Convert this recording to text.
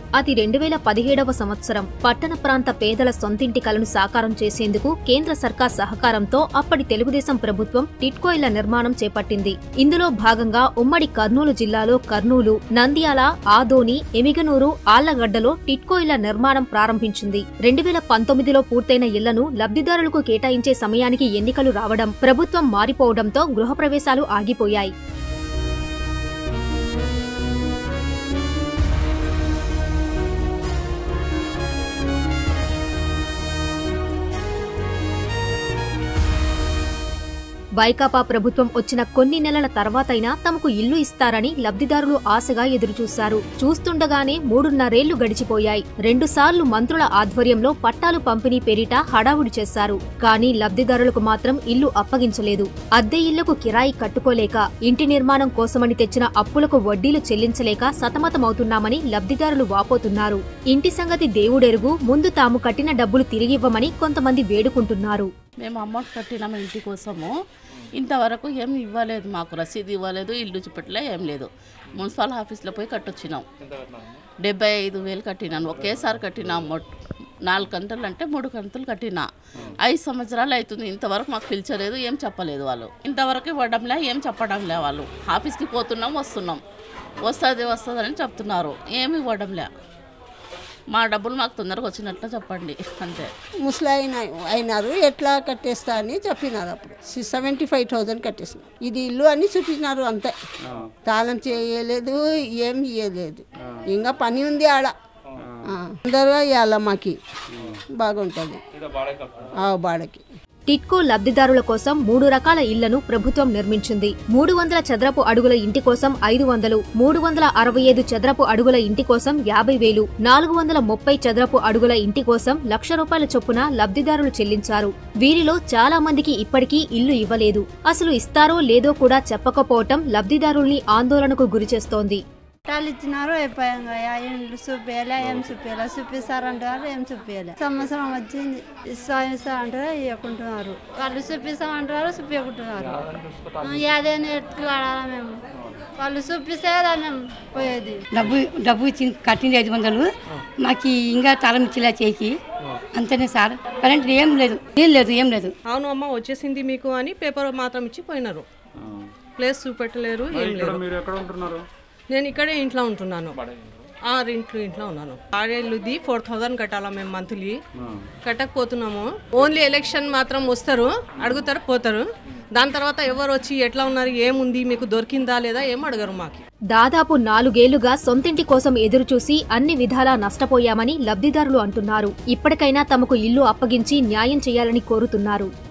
అది రెండు వేల పదిహేడవ సంవత్సరం పట్టణ ప్రాంత పేదల సొంతింటి కలను సాకారం చేసేందుకు కేంద్ర సర్కార్ సహకారంతో అప్పటి తెలుగుదేశం ప్రభుత్వం టిట్కో ఇళ్ల నిర్మాణం చేపట్టింది ఇందులో భాగంగా ఉమ్మడి కర్నూలు జిల్లాలో కర్నూలు నంద్యాల ఆదోని ఎమిగనూరు ఆళ్లగడ్డలో టిట్కో ఇళ్ల నిర్మాణం ప్రారంభించింది రెండు వేల పంతొమ్మిదిలో పూర్తయిన ఇళ్లను లబ్ధిదారులకు కేటాయించే సమయానికి ఎన్నికలు రావడం ప్రభుత్వం మారిపోవడంతో గృహప్రవేశాలు ఆగిపోయాయి వైకాపా ప్రభుత్వం వచ్చిన కొన్ని నెలల తర్వాతైనా తమకు ఇల్లు ఇస్తారని లబ్ధిదారులు ఆశగా ఎదురుచూశారు చూస్తుండగానే మూడున్నరేళ్లు గడిచిపోయాయి రెండుసార్లు మంత్రుల ఆధ్వర్యంలో పట్టాలు పంపిణీ పేరిట హడావుడి చేశారు కానీ లబ్ధిదారులకు మాత్రం ఇల్లు అప్పగించలేదు అద్దె ఇళ్లకు కిరాయి కట్టుకోలేక ఇంటి నిర్మాణం కోసమని తెచ్చిన అప్పులకు వడ్డీలు చెల్లించలేక సతమతమవుతున్నామని లబ్ధిదారులు వాపోతున్నారు ఇంటి సంగతి దేవుడెరుగు ముందు తాము కట్టిన డబ్బులు తిరిగివ్వమని కొంతమంది వేడుకుంటున్నారు మేము అమౌంట్ కట్టినాము ఇంటి కోసము ఇంతవరకు ఏం ఇవ్వలేదు మాకు రసీదు ఇవ్వలేదు ఇల్లు చూపెట్టలే ఏం లేదు మున్సిపల్ ఆఫీస్లో పోయి కట్టొచ్చినాం డెబ్బై ఐదు వేలు కట్టినాను ఒకేసారి కట్టినా అమౌంట్ నాలుగు కంతులు అంటే మూడు కంతులు కట్టినా ఐదు సంవత్సరాలు అవుతుంది ఇంతవరకు మాకు పిలిచలేదు ఏం చెప్పలేదు వాళ్ళు ఇంతవరకు ఇవ్వడంలే ఏం చెప్పడంలే వాళ్ళు ఆఫీస్కి పోతున్నాం వస్తున్నాం వస్తుంది వస్తుంది అని చెప్తున్నారు ఏమి ఇవ్వడంలే మా డబ్బులు మాకు తొందరగా వచ్చినట్లు చెప్పండి అంతే ముసలి అయిన అయినారు ఎట్లా కట్టేస్తా అని చెప్పినారు అప్పుడు సెవెంటీ ఫైవ్ థౌజండ్ కట్టేసిన ఇది ఇల్లు అని చూపించినారు అంతే తాళం చేయలేదు ఏం ఇయ్యలేదు ఇంకా పని ఉంది ఆడ ఆ, అందరూ ఇవ్వాల మాకి బాగుంటుంది ఆ, బాడకి టిట్కో లబ్ధిదారుల కోసం మూడు రకాల ఇళ్లను ప్రభుత్వం నిర్మించింది మూడు వందల చదరపు అడుగుల ఇంటి కోసం ఐదు వందలు మూడు వందల అరవై ఐదు చదరపు అడుగుల ఇంటి కోసం యాభై వేలు నాలుగు వందల ముప్పై చదరపు అడుగుల ఇంటి కోసం లక్ష రూపాయల చొప్పున లబ్ధిదారులు చెల్లించారు వీరిలో చాలా మందికి ఇప్పటికీ ఇల్లు ఇవ్వలేదు అసలు ఇస్తారో లేదో కూడా చెప్పకపోవటం లబ్ధిదారుల్ని ఆందోళనకు గురిచేస్తోంది పట్టాలు ఇచ్చినారు అయిపోయాక ఇండ్లు చూపించాలి ఏం చూపించాలి చూపిస్తారంటారు ఏం చూపించాలి సంవత్సరం వచ్చింది ఇస్తా ఇస్తా అంటారు ఇవ్వకుంటున్నారు వాళ్ళు చూపిస్తామంటారు చూపించుకుంటున్నారు యాదేని ఎట్లు ఆడాలా మేము వాళ్ళు చూపిస్తే కదా మేము పోయేది డబ్బు డబ్బు ఇచ్చి కట్టింది ఐదు వందలు మాకు ఇంకా తాళం ఇచ్చేలా చేయి అంతనే సార్ కరెంట్ ఏం లేదు ఏం లేదు ఏం లేదు అవును అమ్మ వచ్చేసింది మీకు అని పేపర్ మాత్రం ఇచ్చి పోయినారు ప్లేస్ చూపెట్టలేరు ఏం లేదు మీరు ఎక్కడ ఉంటున్నారు నేను ఇక్కడే ఇంట్లో ఉంటున్నాను ఆ ఇంట్లో ఇంట్లో ఉన్నాను ఆడేళ్ళుది ఫోర్ థౌజండ్ కట్టాలా మేము మంత్లీ కట్టకపోతున్నాము ఓన్లీ ఎలక్షన్ మాత్రం వస్తారు అడుగుతారు పోతారు దాని తర్వాత ఎవరు వచ్చి ఎట్లా ఉన్నారు ఏముంది మీకు దొరికిందా లేదా ఏం అడగరు మాకు దాదాపు నాలుగేళ్లుగా సొంతింటి కోసం ఎదురుచూసి అన్ని విధాలా నష్టపోయామని లబ్ధిదారులు అంటున్నారు ఇప్పటికైనా తమకు ఇల్లు అప్పగించి న్యాయం చేయాలని కోరుతున్నారు